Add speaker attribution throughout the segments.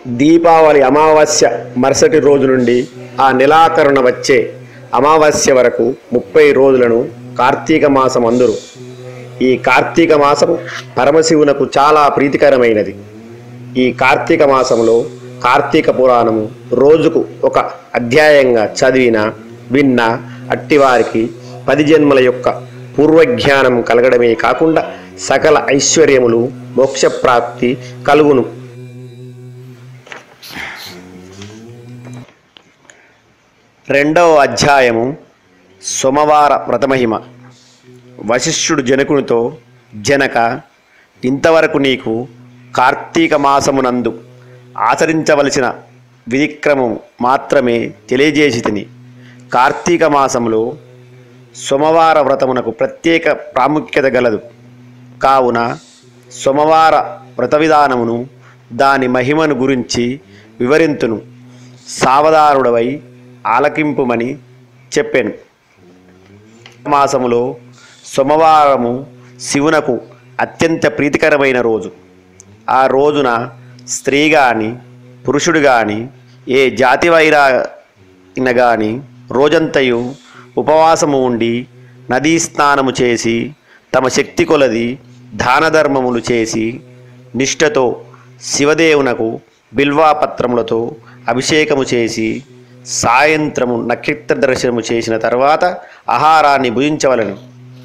Speaker 1: దీపావళి అమావాస్య మరుసటి రోజు నుండి ఆ నెలాఖరున వచ్చే అమావాస్య వరకు ముప్పై రోజులను కార్తీక మాసం అందురు ఈ కార్తీక మాసము పరమశివునకు చాలా ప్రీతికరమైనది ఈ కార్తీక మాసంలో కార్తీక పురాణము రోజుకు ఒక అధ్యాయంగా చదివిన విన్న అట్టివారికి పది జన్మల యొక్క పూర్వజ్ఞానం కలగడమే కాకుండా సకల ఐశ్వర్యములు మోక్షప్రాప్తి కలుగును రెండవ అధ్యాయము సోమవార వ్రతమహిమ వశిష్ఠుడు జనకునితో జనక ఇంతవరకు నీకు కార్తీక మాసమునందు ఆచరించవలసిన విధిక్రమం మాత్రమే తెలియజేసి తిని కార్తీక మాసంలో సోమవార వ్రతమునకు ప్రత్యేక ప్రాముఖ్యత గలదు కావున సోమవార వ్రత విధానమును దాని మహిమను గురించి వివరింతును సావధానుడవై ఆలకింపుమని చెప్పాను మాసములో సోమవారము శివునకు అత్యంత ప్రీతికరమైన రోజు ఆ రోజున స్త్రీ కానీ పురుషుడు కానీ ఏ జాతి వైరాన కానీ రోజంతయు ఉపవాసము ఉండి నదీ స్నానము చేసి తమ శక్తి కొలది దాన ధర్మములు చేసి నిష్ఠతో శివదేవునకు బిల్వాపత్రములతో అభిషేకము చేసి సాయంత్రము నక్షత్ర దర్శనము చేసిన తర్వాత ఆహారాన్ని భుజించవలను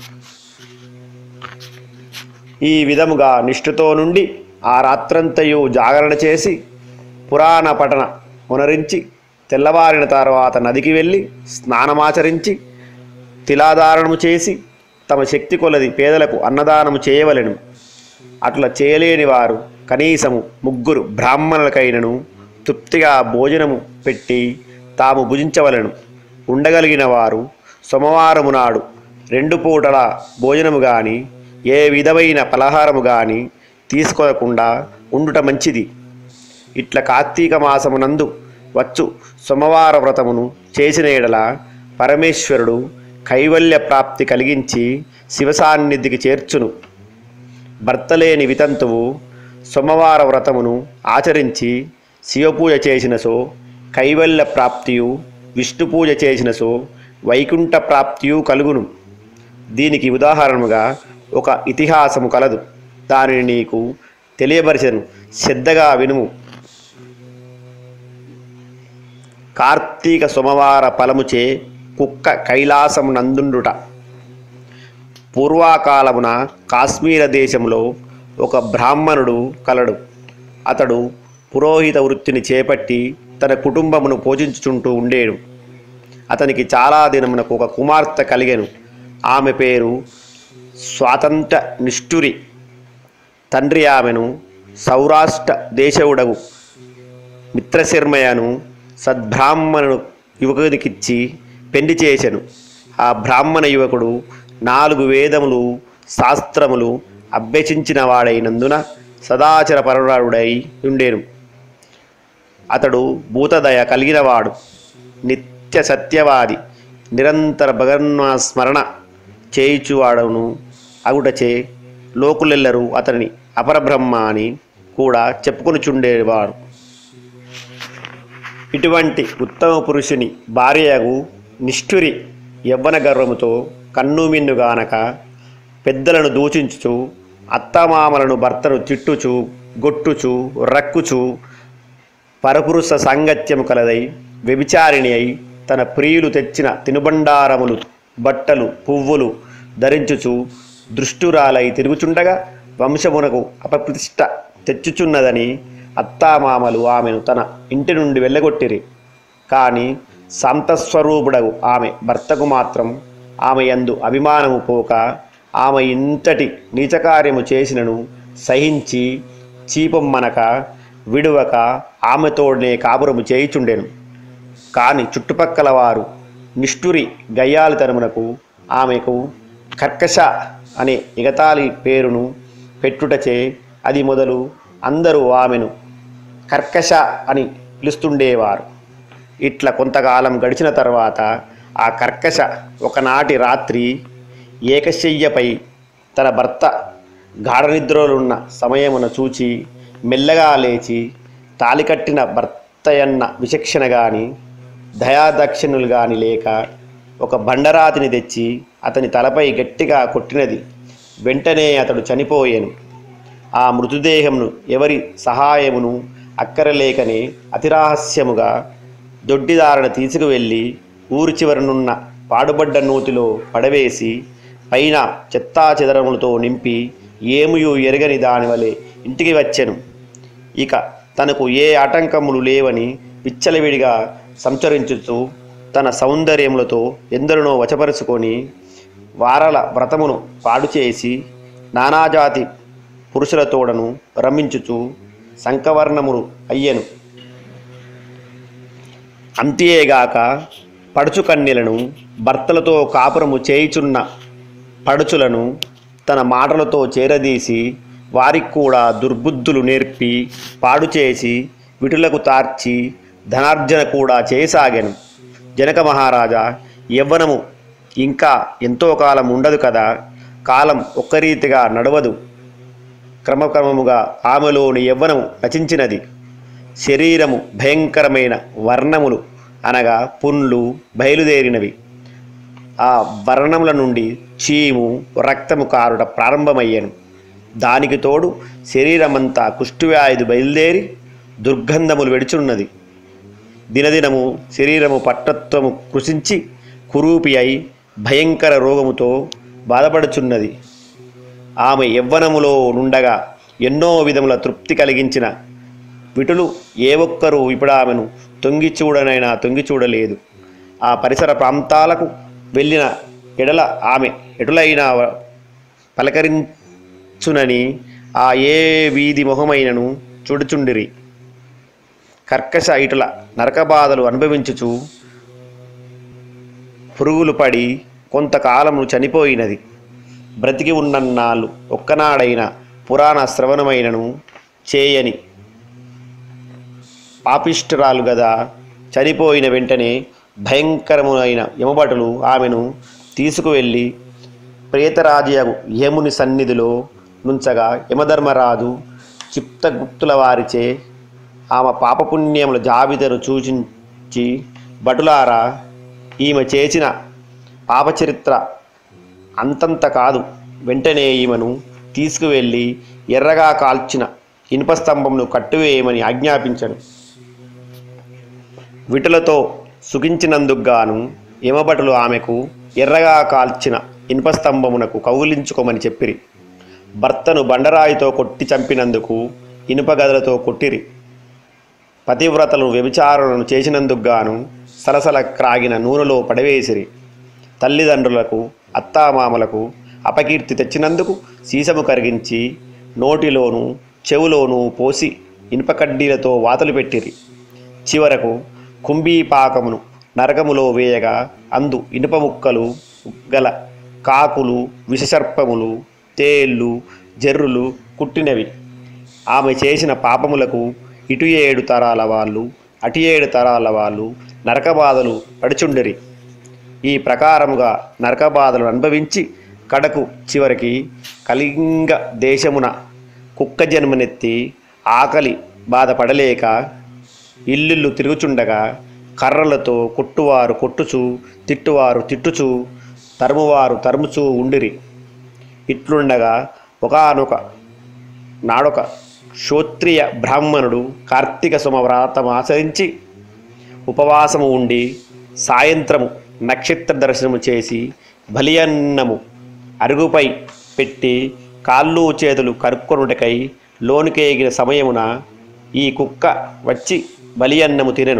Speaker 1: ఈ విధముగా నిష్ఠతో నుండి ఆ రాత్రంతయు జాగరణ చేసి పురాణ పఠన మునరించి తెల్లవారిన తర్వాత నదికి వెళ్ళి స్నానమాచరించి తిలాధారణము చేసి తమ శక్తి కొలది పేదలకు అన్నదానము చేయవలెను అట్లా చేయలేని వారు కనీసము ముగ్గురు బ్రాహ్మణులకైనను తృప్తిగా భోజనము పెట్టి తాము భుజించవలను ఉండగలిగిన వారు సోమవారము నాడు రెండు పూటల భోజనము గాని ఏ విధమైన పలహారము గాని తీసుకోకుండా ఉండుట మంచిది ఇట్ల కార్తీక మాసమునందు వచ్చు సోమవార వ్రతమును చేసిన ఎడల పరమేశ్వరుడు కైవల్య ప్రాప్తి కలిగించి శివసాన్నిధికి చేర్చును భర్తలేని వితంతువు సోమవార వ్రతమును ఆచరించి శివపూజ చేసిన సో కైవల్య ప్రాప్తియు విష్ణు పూజ చేసిన సో వైకుంఠ ప్రాప్తియు కలుగును దీనికి ఉదాహరణగా ఒక ఇతిహాసము కలదు దానిని నీకు తెలియపరిచను శ్రద్ధగా వినుము కార్తీక సోమవార ఫలముచే కుక్క కైలాసము నందుండుట పూర్వకాలమున కాశ్మీర దేశంలో ఒక బ్రాహ్మణుడు కలడు అతడు పురోహిత వృత్తిని చేపట్టి తన కుటుంబమును పోషించుచుంటూ ఉండేడు అతనికి చాలా దినమునకు ఒక కుమార్తె కలిగెను ఆమె పేరు స్వాతంత్ర నిష్ఠురి తండ్రి ఆమెను సౌరాష్ట్ర దేశవుడగు మిత్రశర్మయను సద్బ్రాహ్మణుడు యువకునికిచ్చి పెళ్లి చేసెను ఆ బ్రాహ్మణ యువకుడు నాలుగు వేదములు శాస్త్రములు అభ్యసించిన వాడైనందున సదాచర పరుడై ఉండేను అతడు భూతదయ కలిగినవాడు నిత్య సత్యవాది నిరంతర భగవన్మా స్మరణ చేయుచువాడను అగుటచే లోకులెల్లరూ అతని అపరబ్రహ్మ అని కూడా చెప్పుకొనుచుండేవాడు ఇటువంటి ఉత్తమ పురుషుని భార్యకు నిష్ఠురి యవ్వన గర్వముతో కన్నుమిన్నుగానక పెద్దలను దూషించుచు అత్తమామలను భర్తను తిట్టుచు గొట్టుచు రక్కుచు పరపురుష సాంగత్యము కలదై వ్యభిచారిణి అయి తన ప్రియులు తెచ్చిన తినుబండారములు బట్టలు పువ్వులు ధరించుచు దృష్టురాలై తిరుగుచుండగా వంశమునకు అపప్రతిష్ట తెచ్చుచున్నదని అత్తామామలు ఆమెను తన ఇంటి నుండి వెళ్ళగొట్టిరి కానీ శాంతస్వరూపుడగు ఆమె భర్తకు మాత్రం ఆమె యందు అభిమానము పోక ఆమె ఇంతటి నీచకార్యము చేసినను సహించి చీపమ్మనక విడువక ఆమెతోడనే కాపురము చేయుచుండెను కాని చుట్టుపక్కల వారు నిష్ఠురి గయ్యాలితనమునకు ఆమెకు కర్కశ అనే ఇగతాళి పేరును పెట్టుటచే అది మొదలు అందరూ ఆమెను కర్కశ అని పిలుస్తుండేవారు ఇట్లా కొంతకాలం గడిచిన తర్వాత ఆ కర్కశ ఒకనాటి రాత్రి ఏకశయ్యపై తన భర్త గాఢనిద్రలున్న సమయమున చూచి మెల్లగా లేచి తాలికట్టిన భర్తయన్న విచక్షణ గాని దయాదక్షిణులు గాని లేక ఒక బండరాతిని తెచ్చి అతని తలపై గట్టిగా కొట్టినది వెంటనే అతడు చనిపోయాను ఆ మృతదేహమును ఎవరి సహాయమును అక్కరలేకనే అతిరహస్యముగా దొడ్డిదారణ తీసుకువెళ్ళి ఊరి చివరనున్న పాడుబడ్డ నూతిలో పడవేసి పైన చెత్తా చెదరములతో నింపి ఏమియు ఎరగని దానివలే ఇంటికి వచ్చెను ఇక తనకు ఏ ఆటంకములు లేవని విచ్చలవిడిగా సంచరించుతూ తన సౌందర్యములతో ఎందరినో వచపరుచుకొని వారల వ్రతమును పాడు చేసి నానాజాతి పురుషులతోడను రమించుచు శంఖవర్ణములు అయ్యెను అంతేగాక పడుచు కన్యలను భర్తలతో కాపురము చేయుచున్న పడుచులను తన మాటలతో చేరదీసి వారికి కూడా దుర్బుద్ధులు నేర్పి పాడు చేసి విటులకు తార్చి ధనార్జన కూడా చేయసాగాను జనక మహారాజా యవ్వనము ఇంకా ఎంతో కాలం ఉండదు కదా కాలం ఒక్క రీతిగా నడవదు క్రమక్రమముగా ఆమెలోని యవ్వనము రచించినది శరీరము భయంకరమైన వర్ణములు అనగా పుండ్లు బయలుదేరినవి ఆ వర్ణముల నుండి చీము రక్తము కారుట ప్రారంభమయ్యాను దానికి తోడు శరీరమంతా కుష్ఠవ్యాధి బయలుదేరి దుర్గంధములు వెడుచున్నది దినదినము శరీరము పట్టత్వము కృషించి కురూపి అయి భయంకర రోగముతో బాధపడుచున్నది ఆమె యవ్వనములో నుండగా ఎన్నో విధముల తృప్తి కలిగించిన విటులు ఏ ఒక్కరూ ఇప్పుడు ఆమెను తొంగి చూడనైనా తొంగి చూడలేదు ఆ పరిసర ప్రాంతాలకు వెళ్ళిన ఎడల ఆమె ఎటులైనా పలకరించునని ఆ ఏ వీధి మొహమైనను చూడుచుండిరి కర్కశ ఇటుల నరకబాధలు అనుభవించుచు పురుగులు పడి కొంతకాలము చనిపోయినది బ్రతికి ఉన్నన్నాళ్ళు ఒక్కనాడైన పురాణ శ్రవణమైనను చేయని పాపిష్టురాలు గదా చనిపోయిన వెంటనే భయంకరములైన యమభటులు ఆమెను తీసుకువెళ్ళి ప్రేతరాజయగు యముని సన్నిధిలో నుంచగా యమధర్మరాజు చిప్తగుప్తుల వారిచే ఆమె పాపపుణ్యముల జాబితను సూచించి భటులారా ఈమె చేసిన పాపచరిత్ర అంతంత కాదు వెంటనే ఈమెను తీసుకువెళ్ళి ఎర్రగా కాల్చిన ఇనుప స్తంభమును కట్టివేయమని ఆజ్ఞాపించను విటులతో సుఖించినందుకు గాను యమభటులు ఆమెకు ఎర్రగా కాల్చిన ఇనుప స్తంభమునకు కౌగిలించుకోమని చెప్పిరి భర్తను బండరాయితో కొట్టి చంపినందుకు ఇనుప గదలతో కొట్టిరి పతివ్రతలను వ్యభిచారణను చేసినందుకు గాను సలసల క్రాగిన నూనెలో పడవేసిరి తల్లిదండ్రులకు అత్తామామలకు అపకీర్తి తెచ్చినందుకు సీసము కరిగించి నోటిలోను చెవులోను పోసి ఇనుప కడ్డీలతో వాతలు పెట్టిరి చివరకు కుంభీపాకమును నరకములో వేయగా అందు ఇనుప ముక్కలు గల కాకులు విషసర్పములు తేళ్ళు జర్రులు కుట్టినవి ఆమె చేసిన పాపములకు ఇటు ఏడు తరాల వాళ్ళు అటు ఏడు తరాల వాళ్ళు నరకబాధలు పడుచుండిరి ఈ ప్రకారముగా నరకబాధలు అనుభవించి కడకు చివరికి కళింగ దేశమున కుక్క జన్మనెత్తి ఆకలి బాధపడలేక ఇల్లుళ్ళు తిరుగుచుండగా కర్రలతో కొట్టువారు కొట్టుచు తిట్టువారు తిట్టుచు తరుమువారు తరుముచూ ఉండిరి ఇట్లుండగా ఒకానొక నాడొక క్షోత్రియ బ్రాహ్మణుడు కార్తీక సుమవ్రాతం ఆచరించి ఉపవాసము ఉండి సాయంత్రము నక్షత్ర దర్శనము చేసి బలియన్నము అరుగుపై పెట్టి కాళ్ళు చేతులు కరుక్కొనుటకై లోనికేగిన సమయమున ఈ కుక్క వచ్చి బలియన్నము తినెను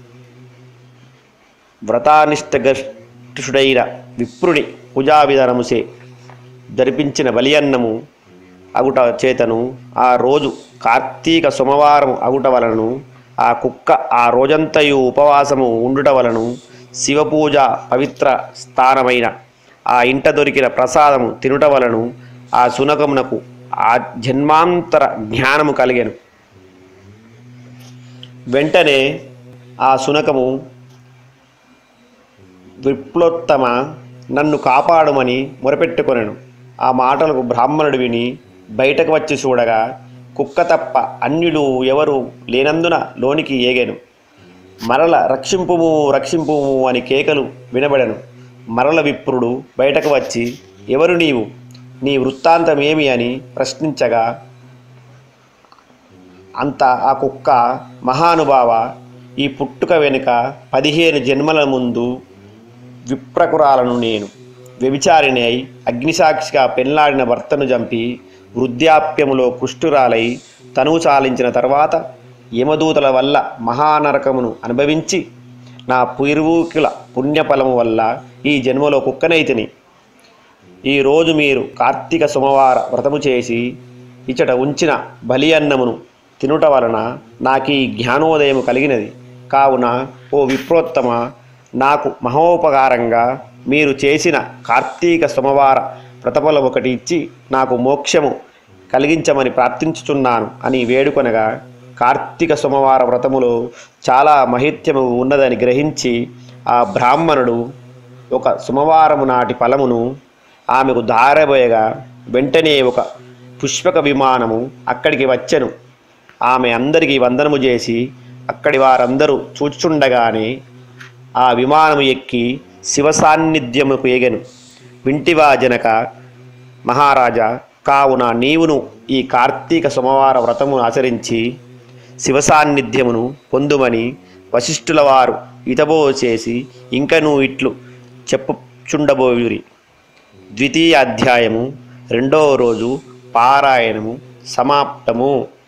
Speaker 1: వ్రతానిష్టగష్టుడైన విప్రుని పూజా విధానముచే జరిపించిన బలియన్నము అగుట చేతను ఆ రోజు కార్తీక సోమవారం అగుట వలనను ఆ కుక్క ఆ రోజంతయు ఉపవాసము ఉండుట వలను శివపూజ పవిత్ర స్థానమైన ఆ ఇంట దొరికిన ప్రసాదము తినుట వలను ఆ సునకమునకు ఆ జన్మాంతర జ్ఞానము కలిగెను వెంటనే ఆ సునకము విప్లోత్తమ నన్ను కాపాడమని మొరపెట్టుకొనెను ఆ మాటలకు బ్రాహ్మణుడు విని బయటకు వచ్చి చూడగా కుక్క తప్ప అన్యులు ఎవరు లేనందున లోనికి ఏగెను మరల రక్షింపుము రక్షింపుము అని కేకలు వినబడెను మరల విప్రుడు బయటకు వచ్చి ఎవరు నీవు నీ వృత్తాంతమేమి అని ప్రశ్నించగా అంత ఆ కుక్క మహానుభావ ఈ పుట్టుక వెనుక పదిహేను జన్మల ముందు విప్రకురాలను నేను వ్యభిచారిణి అయి అగ్నిసాక్షిగా పెళ్లాడిన భర్తను చంపి వృద్ధాప్యములో కుష్ఠురాలై తనువు చాలించిన తర్వాత యమదూతల వల్ల మహానరకమును అనుభవించి నా పూర్వీకుల పుణ్యఫలము వల్ల ఈ జన్మలో కుక్కనైతిని ఈరోజు మీరు కార్తీక సోమవార వ్రతము చేసి ఇచ్చట ఉంచిన బలి అన్నమును తినుట వలన నాకు ఈ జ్ఞానోదయము కలిగినది కావున ఓ విప్రోత్తమ నాకు మహోపకారంగా మీరు చేసిన కార్తీక సోమవార వ్రతఫలం ఒకటి ఇచ్చి నాకు మోక్షము కలిగించమని ప్రార్థించుచున్నాను అని వేడుకొనగా కార్తీక సోమవార వ్రతములో చాలా మహిత్యము ఉన్నదని గ్రహించి ఆ బ్రాహ్మణుడు ఒక సోమవారము నాటి ఫలమును ఆమెకు దారబోయగా వెంటనే ఒక పుష్పక విమానము అక్కడికి వచ్చెను ఆమె అందరికీ వందనము చేసి అక్కడి వారందరూ చూచుచుండగానే ఆ విమానము ఎక్కి శివ సాన్నిధ్యముకు ఎగెను వింటివా జనక మహారాజా కావున నీవును ఈ కార్తీక సోమవార వ్రతమును ఆచరించి శివ సాన్నిధ్యమును పొందుమని వశిష్ఠుల వారు ఇతబో చేసి ఇంకనూ ఇట్లు చెప్పుచుండబోయురి ద్వితీయ అధ్యాయము రెండవ రోజు పారాయణము సమాప్తము